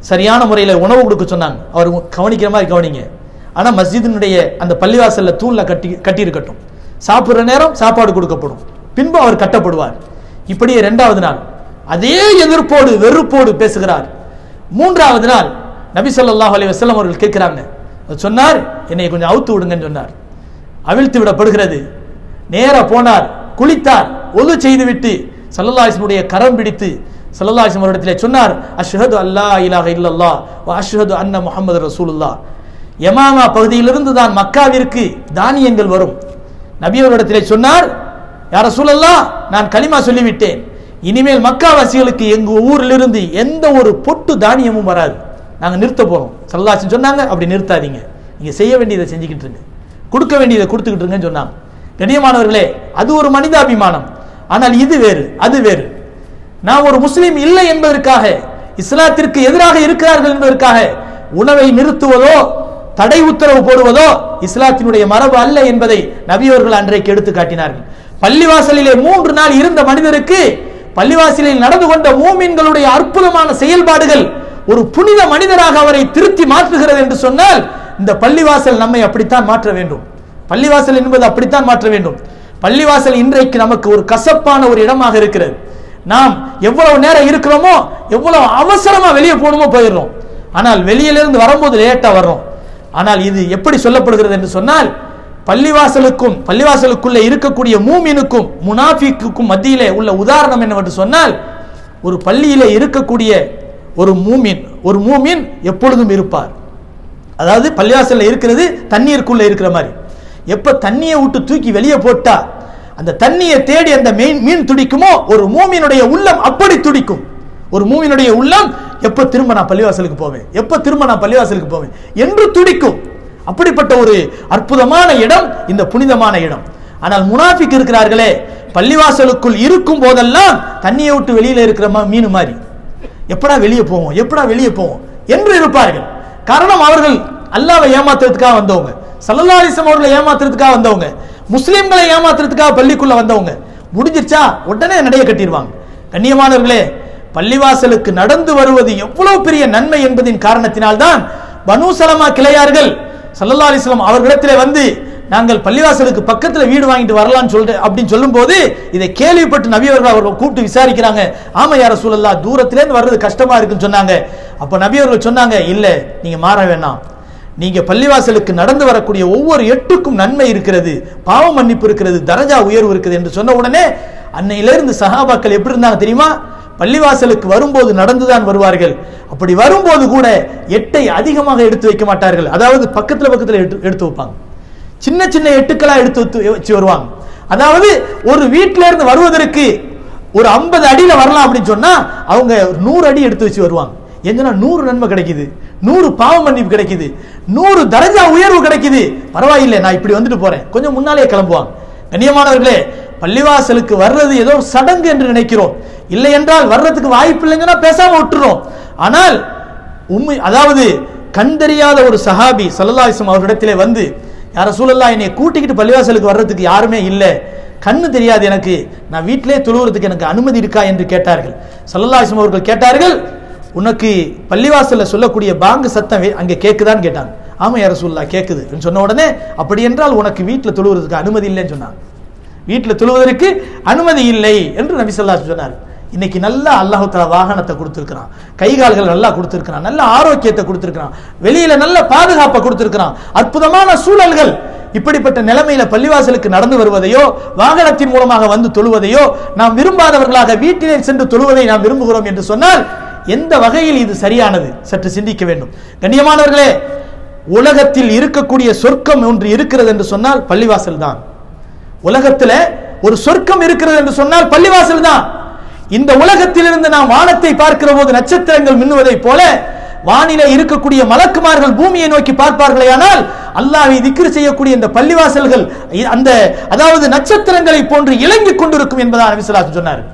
சரியான முறையில் உணவு கொடுக்க சொன்னாங்க அவர் கவனிக்கிற மாதிரி கவனிங்க ஆனா மஸ்ஜிதினுடைய அந்த பள்ளிவாசல்ல தூண்ல கட்டி கட்டி இருக்கட்டும் சாப்பிடுற நேரம் சாப்பாடு கொடுக்கப்படும் பின்பு அவர் கட்டப்படுவார் இப்படியே இரண்டாவது நாள் அதே எதிர்ப்போடு வெறுப்போடு பேசுகிறார் மூன்றாவது நாள் நபி ஸல்லல்லாஹு அலைஹி வஸல்லம் அவர்கள் கேட்கிறாங்க அவர் சொன்னார் என்னை கொஞ்சம் அவுத்து விடுங்கன்னு சொன்னார் அவிழ்த்து விடப்படுகிறது நேரா போனார் குளித்தார் ஒது செய்துவிட்டு சல்லல்லாஹினுடைய கரம் பிடித்து சல்லல்லாஹிம் அவரிடத்திலே சொன்னார் அஷ்ஹது அல்லா இலாஹ இல்லல்லாஹ் வ அஷ்ஹது அன்ன முஹம்மது ரசூலுல்லாஹ் யமாமா பகுதியிலிருந்து தான் மக்காவிற்கு தானியங்கள் வரும் நபி அவரிடத்திலே சொன்னார் யார சூழல்லா நான் களிமா சொல்லிவிட்டேன் இனிமேல் மக்காவாசிகளுக்கு எங்க ஊரிலிருந்து எந்த ஒரு பொட்டு தானியமும் வராது நாங்க நிறுத்த போறோம் சல்லாசன் சொன்னாங்க அப்படி நிறுத்தாதீங்க நீங்க செய்ய வேண்டியதை செஞ்சுக்கிட்டு இருங்க கொடுக்க வேண்டியதை கொடுத்துக்கிட்டு இருங்கன்னு சொன்னாங்க கண்ணியமானவர்களே அது ஒரு மனிதாபிமானம் ஆனால் இது வேறு அது வேறு நான் ஒரு முஸ்லீம் இல்லை என்பதற்காக இஸ்லாத்திற்கு எதிராக இருக்கிறார்கள் என்பதற்காக உணவை நிறுத்துவதோ தடை உத்தரவு போடுவதோ இஸ்லாத்தினுடைய மரபு அல்ல என்பதை நபியவர்கள் அன்றைக்கு எடுத்து காட்டினார்கள் பள்ளிவாசலிலே மூன்று நாள் இருந்த மனிதருக்கு பள்ளிவாசலில் நடந்து கொண்ட மூமின்களுடைய அற்புதமான செயல்பாடுகள் ஒரு புனித மனிதராக அவரை திருத்தி மாற்றுகிறது என்று சொன்னால் இந்த பள்ளிவாசல் நம்மை அப்படித்தான் மாற்ற வேண்டும் பள்ளிவாசல் என்பது அப்படித்தான் மாற்ற வேண்டும் பள்ளிவாசல் இன்றைக்கு நமக்கு ஒரு கசப்பான ஒரு இடமாக இருக்கிறது நாம் எவ்வளவு நேரம் இருக்கிறோமோ எவ்வளவு அவசரமா வெளியே போகணுமோ போயிடுறோம் ஆனால் வெளியிலிருந்து வரும்போது லேட்டா வர்றோம் ஆனால் இது எப்படி சொல்லப்படுகிறது என்று சொன்னால் பள்ளிவாசலுக்கும் பள்ளிவாசலுக்குள்ள இருக்கக்கூடிய மூமினுக்கும் முனாஃபிக்குக்கும் மத்தியிலே உள்ள உதாரணம் என்னவென்று சொன்னால் ஒரு பள்ளியிலே இருக்கக்கூடிய ஒரு மூமின் ஒரு மூமின் எப்பொழுதும் இருப்பார் அதாவது பள்ளிவாசல்ல இருக்கிறது தண்ணீருக்குள்ள இருக்கிற மாதிரி எப்ப தண்ணியை விட்டு தூக்கி வெளியே போட்டா அந்த தண்ணியை தேடி அந்த மீன் மீன் துடிக்குமோ ஒரு மூமியினுடைய உள்ளம் அப்படி துடிக்கும் ஒரு மூமியினுடைய உள்ளம் எப்ப திரும்ப நான் பள்ளிவாசலுக்கு போவேன் எப்ப திரும்ப நான் பள்ளிவாசலுக்கு போவேன் என்று துடிக்கும் அப்படிப்பட்ட ஒரு அற்புதமான இடம் இந்த புனிதமான இடம் ஆனால் முனாஃபிக் இருக்கிறார்களே பள்ளிவாசலுக்குள் இருக்கும் போதெல்லாம் தண்ணியை விட்டு வெளியில இருக்கிற மா- மீன் மாதிரி எப்படா வெளியே போவோம் எப்படா வெளியே போவோம் என்று இருப்பார்கள் காரணம் அவர்கள் அல்லாவை ஏமாத்துறதுக்காக வந்தவங்க சல்லல்லாஹு அலைஹி வஸல்லம் அவர்களை ஏமாத்துறதுக்காக வந்தவங்க முஸ்லிம்களை ஏமாத்துறதுக்காக பள்ளிக்குள்ள வந்தவங்க முடிஞ்சிருச்சா உடனே நடைய கட்டிடுவாங்க கண்ணியமானவர்களே பள்ளிவாசலுக்கு நடந்து வருவது எவ்வளவு பெரிய நன்மை என்பதின் காரணத்தினால்தான் பனு சலமா கிளையார்கள் சல்லல்லாஹு அலைஹி வஸல்லம் அவர்களிடத்திலே வந்து நாங்கள் பள்ளிவாசலுக்கு பக்கத்துல வீடு வாங்கிட்டு வரலாம்னு சொல்லிட்டு அப்படின்னு சொல்லும்போது இதை கேள்விப்பட்டு நபி அவர்கள் அவர்கள் கூப்பிட்டு விசாரிக்கிறாங்க ஆமா யார சூழல்லா தூரத்துல இருந்து வர்றது கஷ்டமா இருக்குன்னு சொன்னாங்க அப்ப நபி அவர்கள் சொன்னாங்க இல்ல நீங்க மாற வேணாம் நீங்க பள்ளிவாசலுக்கு நடந்து வரக்கூடிய ஒவ்வொரு எட்டுக்கும் நன்மை இருக்கிறது பாவ மன்னிப்பு இருக்கிறது தரஜா உயர்வு இருக்குது என்று சொன்ன உடனே அன்னையிலிருந்து சஹாபாக்கள் எப்படி இருந்தாங்க தெரியுமா பள்ளிவாசலுக்கு வரும்போது நடந்துதான் வருவார்கள் அப்படி வரும்போது கூட எட்டை அதிகமாக எடுத்து வைக்க மாட்டார்கள் அதாவது பக்கத்துல பக்கத்துல எடுத்து எடுத்து வைப்பாங்க சின்ன சின்ன எட்டுக்களா எடுத்து வைத்து- வச்சு வருவாங்க அதாவது ஒரு வீட்டில இருந்து வருவதற்கு ஒரு 50 அடியில வரலாம் அப்படின்னு சொன்னா அவங்க ஒரு நூறு அடி எடுத்து வச்சு வருவாங்க எங்கன்னா நூறு நன்மை கிடைக்குது நூறு பாவ மன்னிப்பு கிடைக்குது நூறு தரஜா உயர்வு கிடைக்குது பரவாயில்லை நான் இப்படி வந்துட்டு போறேன் கொஞ்சம் முன்னாலே கிளம்புவாங்க கண்ணியமானவர்களே பள்ளிவாசலுக்கு வர்றது ஏதோ ஒரு சடங்கு என்று நினைக்கிறோம் இல்லை என்றால் வர்றதுக்கு வாய்ப்பு இல்லைங்கன்னா பேசாம விட்டுறோம் ஆனால் உண்மை அதாவது கண் தெரியாத ஒரு சஹாபி சல்லல்லாஹிஸ்லம் அவர்களிடத்திலே வந்து யார சூழல்லா என்னை கூட்டிக்கிட்டு பள்ளிவாசலுக்கு வர்றதுக்கு யாருமே இல்லை கண்ணு தெரியாது எனக்கு நான் வீட்டிலே தொழுவுறதுக்கு எனக்கு அனுமதி இருக்கா என்று கேட்டார்கள் சல்லல்லாஹிஸ்லம் அவர்கள் கேட்டார்கள் உனக்கு பள்ளிவாசல்ல சொல்லக்கூடிய பாங்கு சத்தம் வே- அங்கே கேக்குதான்னு கேட்டாங்க ஆமா யார சூழல்லா கேக்குது என்று சொன்ன உடனே அப்படி என்றால் உனக்கு வீட்டில் தொழுவுறதுக்கு அனுமதி இல்லைன்னு சொன்னாங்க வீட்டில் தொழுவதற்கு அனுமதி இல்லை என்று நபி ஸல்லல்லாஹு அலைஹி சொன்னார் இன்னைக்கு நல்ல அல்லாஹ் தஆலா வாகனத்தை கொடுத்திருக்கிறான் கை கால்கள் நல்லா கொடுத்திருக்கிறான் நல்ல ஆரோக்கியத்தை கொடுத்திருக்கிறான் வெளியில நல்ல பாதுகாப்பை கொடுத்திருக்கிறான் அற்புதமான சூழல்கள் இப்படிப்பட்ட நிலைமையில பள்ளிவாசலுக்கு நடந்து வருவதையோ வாகனத்தின் மூலமாக வந்து தொழுவதையோ நாம் விரும்பாதவர்களாக வீட்டிலே சென்று தொழுவதை நாம் விரும்புகிறோம் என்று சொன்னால் எந்த வகையில் இது சரியானது சற்று சிந்திக்க வேண்டும் கண்ணியமானவர்களே உலகத்தில் இருக்கக்கூடிய சொர்க்கம் ஒன்று இருக்கிறது என்று சொன்னால் பள்ளிவாசல் தான் உலகத்துல ஒரு சொர்க்கம் இருக்கிறது என்று சொன்னால் பள்ளிவாசல் தான் இந்த உலகத்திலிருந்து நாம் வானத்தை பார்க்கிற போது நட்சத்திரங்கள் மின்னுவதைப் போல வானிலே இருக்கக்கூடிய மலக்குமார்கள் பூமியை நோக்கி பார்ப்பார்களே ஆனால் அல்லாஹ்வை திக்ர் செய்யக்கூடிய இந்த பள்ளிவாசல்கள் இ- அந்த அதாவது நட்சத்திரங்களை போன்று இலங்கிக் கொண்டிருக்கும் என்பதாக நபி ஸல்லல்லாஹு அலைஹி சொன்னார்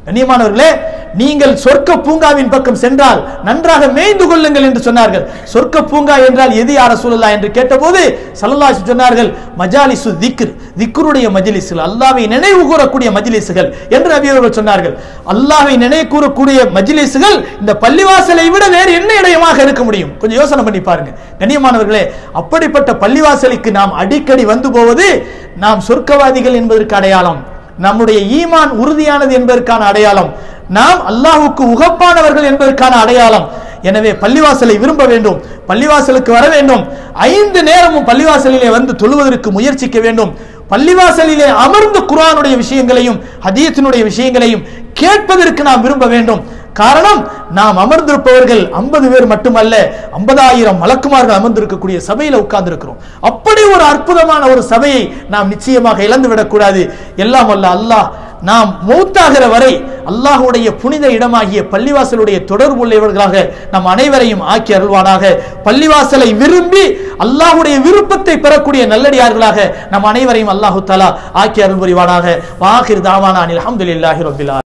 கண்ணியமானவர்களே நீங்கள் சொர்க்க பூங்காவின் பக்கம் சென்றால் நன்றாக மேய்ந்து கொள்ளுங்கள் என்று சொன்னார்கள் சொர்க்க பூங்கா என்றால் எது யார சொல்லலாம் என்று கேட்டபோது சல்லல்லாஹு சொன்னார்கள் மஜாலிசு திக்ர் திக்ருடைய மஜ்லிஸ்கள் அல்லாஹ்வை நினைவு கூறக்கூடிய மஜ்லிஸ்கள் என்று நபி அவர்கள் சொன்னார்கள் அல்லாஹ்வை நினைவு கூறக்கூடிய மஜ்லிஸ்கள் இந்த பள்ளிவாசலை விட வேறு என்ன இடமாக இருக்க முடியும் கொஞ்சம் யோசனை பண்ணி பாருங்க கண்ணியமானவர்களே அப்படிப்பட்ட பள்ளிவாசலுக்கு நாம் அடிக்கடி வந்து போவது நாம் சொர்க்கவாதிகள் என்பதற்கு அடையாளம் நம்முடைய ஈமான் உறுதியானது என்பதற்கான அடையாளம் நாம் அல்லாஹ்வுக்கு உகப்பானவர்கள் என்பதற்கான அடையாளம் எனவே பள்ளிவாசலை விரும்ப வேண்டும் பள்ளிவாசலுக்கு வர வேண்டும் ஐந்து நேரமும் பள்ளிவாசலிலே வந்து தொழுவதற்கு முயற்சிக்க வேண்டும் பள்ளிவாசலிலே அமர்ந்து குர்ஆனுடைய விஷயங்களையும் ஹதீஸினுடைய விஷயங்களையும் கேட்பதற்கு நாம் விரும்ப வேண்டும் காரணம் நாம் அமர்ந்திருப்பவர்கள் ஐம்பது பேர் மட்டுமல்ல ஐம்பதாயிரம் மலக்குமார்கள் அமர்ந்திருக்கக்கூடிய சபையில உட்கார்ந்து இருக்கிறோம் அப்படி ஒரு அற்புதமான ஒரு சபையை நாம் நிச்சயமாக இழந்து விடக்கூடாது எல்லாம் அல்ல அல்லாஹ் நாம் மூத்தாகிற வரை அல்லாஹ்வுடைய புனித இடமாகிய பள்ளிவாசலுடைய தொடர்புள்ளவர்களாக நம் அனைவரையும் ஆக்கி அருள்வானாக பள்ளிவாசலை விரும்பி அல்லாஹ்வுடைய விருப்பத்தை பெறக்கூடிய நல்லடியார்களாக நம் அனைவரையும் அல்லாஹு தஆலா ஆக்கி அருள் புரிவானாக வாஹிர் தாவானா அல்ஹம்துலில்லாஹி ரப்பில் ஆலமீன்